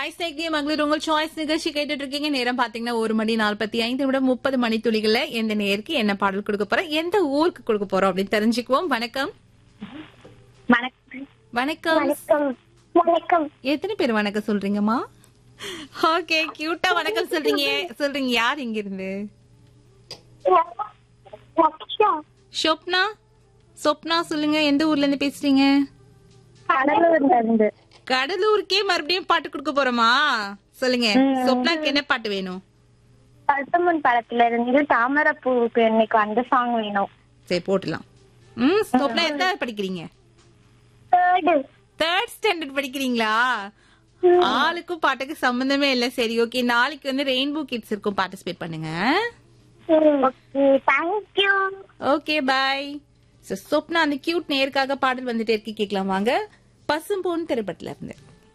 voice நேக்டிய மகளிர் உங்கள் choice நிகழ்ச்சி கேட்டுட்டு இருக்கீங்க நேரம் பாத்தீங்கன்னா ஒரு மணி நாற்பத்தி ஐந்து விட முப்பது மணி துளிகள்ல எந்த நேருக்கு என்ன பாடல் கொடுக்க போறோம் எந்த ஊருக்கு கொடுக்க போறோம் அப்படின்னு தெரிஞ்சுக்குவோம் வணக்கம் வணக்கம் வணக்கம் வணக்கம் வணக்கம் எத்தனை பேர் வணக்கம் சொல்றீங்கம்மா ஓகே கியூட்டா வணக்கம் சொல்றீங்க சொல்றீங்க யார் இங்க இருந்து லக்ஷா ஷொப்னா சொப்னா சொல்லுங்க எந்த ஊர்ல இருந்து பேசுறீங்க கடலூர்ல இருந்து கடலூருக்கே மறுபடியும் பாட்டு கொடுக்க போறோமா சொல்லுங்க சொப்னாக்கு என்ன பாட்டு வேணும் பசுமன் படத்துல இருந்து தாமரப்பூவுக்கு இன்னைக்கு அந்த சாங் வேணும் சரி போட்டுலாம் ம் சொப்னா எந்த படிக்கிறீங்க தேர்டு தேர்ட் ஸ்டாண்டர்ட் படிக்கிறீங்களா ஆளுக்கும் பாட்டுக்கு சம்பந்தமே இல்ல சரி ஓகே நாளைக்கு வந்து ரெயின்போ கிட்ஸ் இருக்கும் பார்ட்டிசிபேட் பண்ணுங்க okay thank you okay bye so Swapna அந்த கியூட் நேருக்காக பாடல் வந்துட்டே இருக்கு கேட்கலாம் வாங்க பசும்பொன் திரைப்படத்துல இருந்து